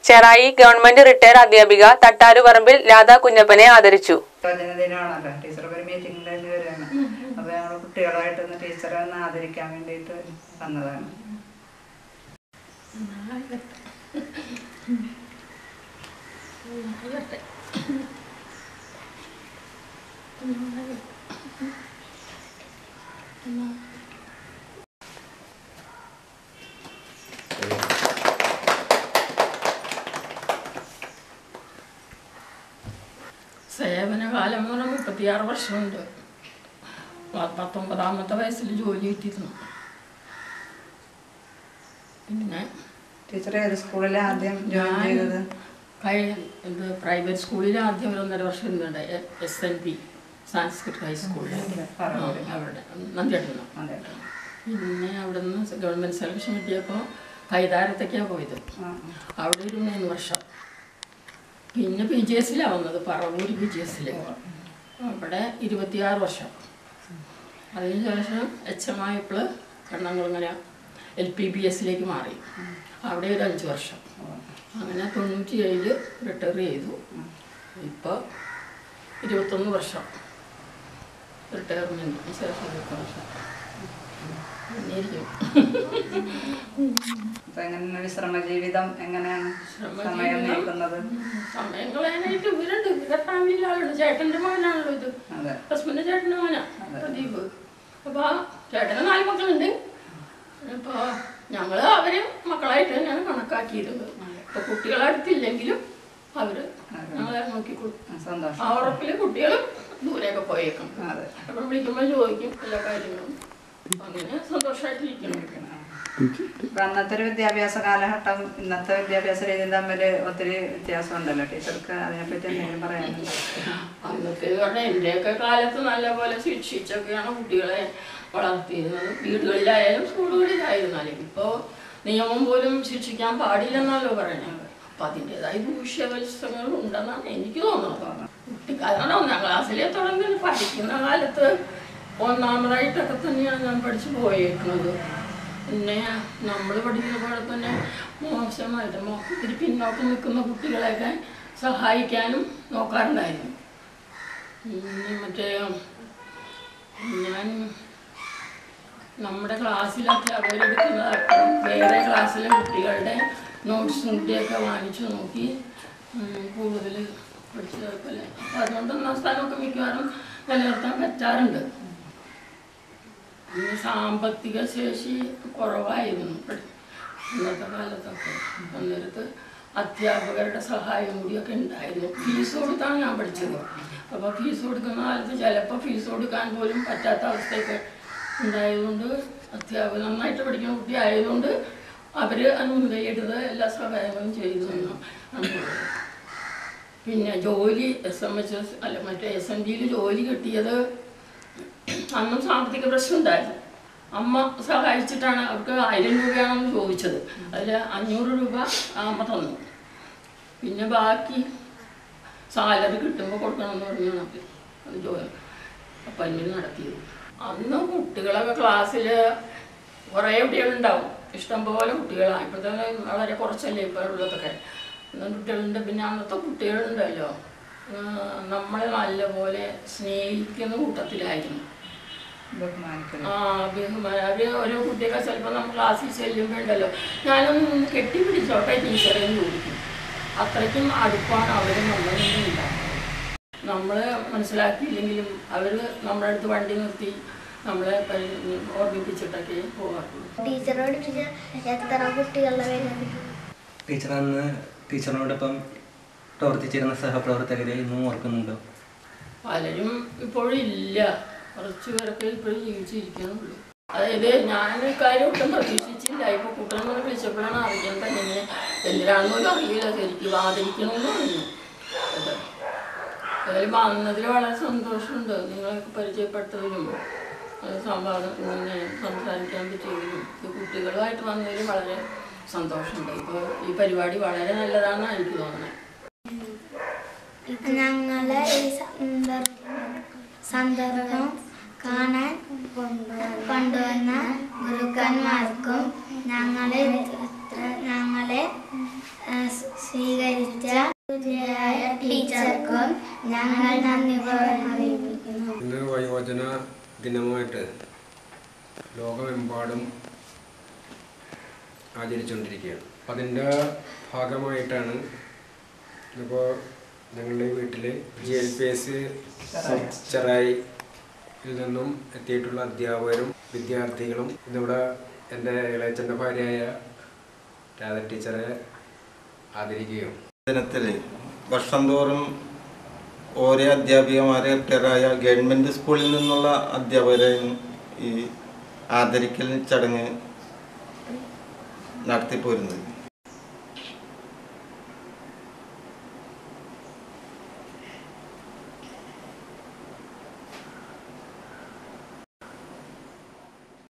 Cherai government retire അധ്യാപിക തട്ടാരുപറമ്പിൽ രാധാ കുഞ്ഞപ്പനെ ആദരിച്ചു ജന്മദിനമാണല്ലോ teacher ഒരു മീറ്റിംഗ് കഴിഞ്ഞ് വരികയാണ് അപ്പൊ ഞങ്ങൾ കുട്ടികളായിട്ടൊന്ന് ടീച്ചറെ ഒന്ന് ആദരിക്കാൻ വേണ്ടിയിട്ട് വന്നതാണ് സേവനകാലം എന്ന് പറഞ്ഞാൽ മുപ്പത്തിയാറ് വർഷമുണ്ട് പ- പത്തൊമ്പതാമത്തെ വയസ്സിൽ ജോലി കിട്ടിയിരുന്നു പിന്നെ ടീച്ചർ ഏത് സ്കൂളിൽ ആദ്യം ജോയിൻ ചെയ്തത് കൈ ഇത് പ്രൈവറ്റ് സ്കൂളിൽ ആദ്യം ഒരു ഒന്നര വർഷം ഇരുന്നുണ്ട് എസ് എൻ പി സാൻസ്ക്രിറ്റ് ഹൈസ്കൂളിൽ പറവൂര്. അവിടെ നന്ദിയേട്ടന അതെ പിന്നെ അവിടെ നിന്ന് ഗവൺമെൻറ് സെലക്ഷൻ കിട്ടിയപ്പോൾ കൈതാരത്തേക്കാണ് പോയത് ആ, അവിടെ ഒരു മൂന്ന് വർഷം പിന്നെ പി ജി എസിലാണ് വന്നത് പറവൂർ പി ജി എസിൽ അവിടെ ഇരുപത്തിയാറ് വർഷം അതിനുശേഷം എച്ച് എം ആയപ്പോൾ എണ്ണംകുളങ്ങര എൽ പി ബി എസിലേക്ക് മാറി അവിടെ ഒരു അഞ്ച് വർഷം അങ്ങനെ തൊണ്ണൂറ്റി ഏഴില് റിട്ടയർ ചെയ്തു ഇപ്പോൾ ഇരുപത്തൊന്ന് വർഷം റിട്ടയർമെൻറ്റിന് ശേഷം ഇരുപത്തൊന്ന് വർഷം പിന്നെ ഇരിക്കും അപ്പൊ എങ്ങനെ വിശ്രമ ജീവിതം എങ്ങനെയാണ് വിശ്രമ സമയം ജീവിതം? നീക്കുന്നത് സമയം കളയാനായിട്ട് ഇവരുണ്ട് ഇവരുടെ ഫാമിലിയിലെ ആളുണ്ട് ചേട്ടൻ്റെ മകനാണല്ലോ ഇത് അതെ ഹസ്ബൻഡ് ചേട്ടൻ്റെ മകനാ പ്രദീപ് അപ്പോൾ ചേട്ടന് നാല് മക്കളുണ്ട് അപ്പോൾ ഞങ്ങൾ അവര് മക്കളായിട്ട് തന്നെയാണ് കണക്കാക്കിയിരുന്നത് അപ്പോൾ കുട്ടികളടുത്തില്ലെങ്കിലും അവര് ഞങ്ങളെ നോക്കിക്കൊള്ളും ആ, സന്തോഷം ആ ഉറപ്പിൽ കുട്ടികളും ദൂരെയൊക്കെ പോയേക്കും അതെ അപ്പോൾ വിളിക്കുമ്പോൾ ചോദിക്കും എല്ലാ കാര്യങ്ങളും അങ്ങനെ സന്തോഷമായിട്ടിരിക്കണം ഇപ്പൊ അന്നത്തെ ഒരു വിദ്യാഭ്യാസ കാലഘട്ടം ഇന്നത്തെ വിദ്യാഭ്യാസ രീതി തമ്മിൽ ഒത്തിരി വ്യത്യാസം ഉണ്ടല്ലോ ടീച്ചർക്ക് അതിനെപ്പറ്റി എന്തെങ്കിലും പറയാനുണ്ടോ അന്നത്തെ പറഞ്ഞാൽ എൻ്റെയൊക്കെ കാലത്ത് നല്ലപോലെ ശിക്ഷിച്ചൊക്കെയാണ് കുട്ടികളെ വളർത്തിയിരുന്നത് വീടുകളിലായാലും സ്കൂളുകളിലായിരുന്നാലും ഇപ്പോൾ നിയമം പോലും ശിക്ഷിക്കാൻ പാടില്ലെന്നല്ലോ പറയുന്നത് അപ്പം അതിൻ്റെതായ ദൂഷ്യവത്സങ്ങൾ ഉണ്ടെന്നാണ് എനിക്ക് തോന്നുന്നത് കുട്ടിക്കാലം ഒന്നാം ക്ലാസ്സിലെ തുടങ്ങി പഠിക്കുന്ന കാലത്ത് ഒന്നാമതായിട്ടൊക്കെ തന്നെയാണ് ഞാൻ പഠിച്ചു പോയേക്കുന്നത് പിന്നെ നമ്മൾ പഠിക്കുന്ന പോലെ തന്നെ മോശമായിട്ട് മോ- ഇത്തിരി പിന്നോക്കം നിൽക്കുന്ന കുട്ടികളെയൊക്കെ സഹായിക്കാനും നോക്കാറുണ്ടായിരുന്നു പിന്നെ മറ്റേ ഞാൻ നമ്മുടെ ക്ലാസ്സിലൊക്കെ അവരെടുക്കുന്ന അപ്പുറം വേറെ ക്ലാസ്സിലെ കുട്ടികളുടെ നോട്ട്സും കൂടിയൊക്കെ വാങ്ങിച്ചു നോക്കി കൂടുതൽ പഠിച്ചു പോലെ അപ്പം അതുകൊണ്ട് ഒന്നാം സ്ഥാനമൊക്കെ മിക്കവാറും നിലനിർത്താൻ പറ്റാറുണ്ട് പിന്നെ സാമ്പത്തിക ശേഷി കുറവായിരുന്നു പഠി- ഇന്നത്തെ കാലത്തൊക്കെ അന്നേരത്ത് അധ്യാപകരുടെ സഹായം കൂടിയൊക്കെ ഉണ്ടായിരുന്നു ഫീസ് കൊടുത്താണ് ഞാൻ പഠിച്ചത് അപ്പോൾ ഫീസ് കൊടുക്കുന്ന കാലത്ത് ചിലപ്പോൾ ഫീസ് കൊടുക്കാൻ പോലും പറ്റാത്ത അവസ്ഥയൊക്കെ ഉണ്ടായതുകൊണ്ട് അധ്യാപകർ നന്നായിട്ട് പഠിക്കുന്ന കുട്ടി ആയതുകൊണ്ട് അവർ അനുമതി എടുത്ത് എല്ലാ സഹായങ്ങളും ചെയ്തു എന്നാണ് ഉള്ളത്. പിന്നെ ജോലി എസ് എം എച്ച് എസ് അല്ല മറ്റേ എസ് എൻ ഡിയിൽ ജോലി കിട്ടിയത് അന്നും സാമ്പത്തിക പ്രശ്നം ഉണ്ടായിരുന്നു അമ്മ സഹായിച്ചിട്ടാണ് അവർക്ക് ആയിരം രൂപയാണെന്ന് ചോദിച്ചത് അതിൽ അഞ്ഞൂറ് രൂപ അമ്മ തന്നു പിന്നെ ബാക്കി സാലറി കിട്ടുമ്പോൾ കൊടുക്കണമെന്ന് പറഞ്ഞാണ് അവർ അത് ജോലി അപ്പോയിൻമെൻറ്റ് നടത്തിയത് അന്ന് കുട്ടികളൊക്കെ ക്ലാസ്സിൽ കുറേ കുട്ടികളുണ്ടാവും ഇഷ്ടംപോലെ കുട്ടികളാണ് ഇപ്പോഴത്തെ വളരെ കുറച്ചല്ലേ ഇപ്പോൾ ഉള്ളതൊക്കെ അന്ന് കുട്ടികളുണ്ട് പിന്നെ അന്നത്തെ കുട്ടികളുണ്ടല്ലോ ആ, നമ്മളെ നല്ലപോലെ സ്നേഹിക്കുന്ന കൂട്ടത്തിലായിരുന്നു ബഹുമാനിക്കുന്നത് ആ ബഹുമാനം അവർ ഓരോ കുട്ടിയൊക്കെ ചിലപ്പോൾ നമ്മൾ ക്ലാസ്സിൽ ചെല്ലുമ്പോഴല്ലോ ഞാനൊന്ന് നിന്ന് കെട്ടിപ്പിടിച്ചോട്ടെ ടീച്ചറെ എന്ന് ചോദിക്കും അത്രയ്ക്കും അടുപ്പാണ് അവർ നമ്മളിൽ ഉണ്ടാകുന്നത് നമ്മൾ മനസ്സിലാക്കിയില്ലെങ്കിലും അവർ നമ്മുടെ അടുത്ത് വണ്ടി നിർത്തി നമ്മളെ പരി- ഓർമ്മിപ്പിച്ചിട്ടൊക്കെ പോകാറുള്ളൂ ടീച്ചറോട് ടീച്ചർ എത്ര കുട്ടികളുടെ പേരാണ് ടീച്ചർ അന്ന് ടീച്ചറിനോടൊപ്പം പ്രവർത്തിച്ചിരുന്ന സഹപ്രവർത്തകരെ ഇന്നും ഓർക്കുന്നുണ്ടോ പലരും ഇപ്പോഴും ഇല്ല കുറച്ച് പേരൊക്കെ ഇപ്പോഴും ജീവിച്ചിരിക്കുന്നുള്ളൂ അതായത് ഞാൻ കാര്യം ഒട്ടും പ്രതീക്ഷിച്ചില്ല ഇപ്പൊ കുട്ടനെ വിളിച്ചപ്പോഴാണ് അറിയുന്നത് എങ്ങനെ എന്തിനാണെന്ന് പോലും അറിയില്ല ശരിക്കും ആദരിക്കണമെന്ന് പറഞ്ഞു അത് ഏതായാലും വന്നതിൽ വളരെ സന്തോഷമുണ്ട് നിങ്ങളൊക്കെ പരിചയപ്പെട്ടതിലും അത് സംവാദം ഇങ്ങനെ സംസാരിക്കാൻ പറ്റിയതിലും ഇത് കുട്ടികളുമായിട്ട് വന്നതിലും വളരെ സന്തോഷമുണ്ട് ഇപ്പോൾ ഈ പരിപാടി വളരെ നല്ലതാണെന്നാണ് എനിക്ക് തോന്നുന്നത് ഞങ്ങളെ ഈ സന്ദർ- സന്ദർഭം കാണാൻ കൊണ്ടുവന്ന ഗുരുക്കന്മാർക്കും ഞങ്ങളെ ഇത്ര ഏഹ്, ഞങ്ങളെ ഏഹ്, സ് സ്വീകരിച്ച പൂജ്യരായ ടീച്ചർക്കും ഞങ്ങൾ നന്ദി അറിയിക്കുന്നു ഇന്ന് വയോജന ദിനമായിട്ട് ലോകമെമ്പാടും ആചരിച്ചുകൊണ്ടിരിക്കുകയാണ് അപ്പം അതിൻ്റെ ഭാഗമായിട്ടാണ് ഇപ്പോൾ ഞങ്ങളുടെ വീട്ടിൽ ജി എൽ പി എസ് ചെറായിൽ നിന്നും എത്തിയിട്ടുള്ള അധ്യാപകരും വിദ്യാർത്ഥികളും ഇന്നിവിടെ എൻ്റെ ഇളയച്ചൻ്റെ ഭാര്യയായ രാധ ടീച്ചറെ ആദരിക്കുകയും ദിനത്തിൽ വർഷം തോറും ഓരോ അധ്യാപികമാരെ റിട്ടയറായ ഗവൺമെൻറ് സ്കൂളിൽ നിന്നുള്ള അധ്യാപകരെയും ഈ ആദരിക്കൽ ചടങ്ങ് നടത്തിപ്പോരുന്നത്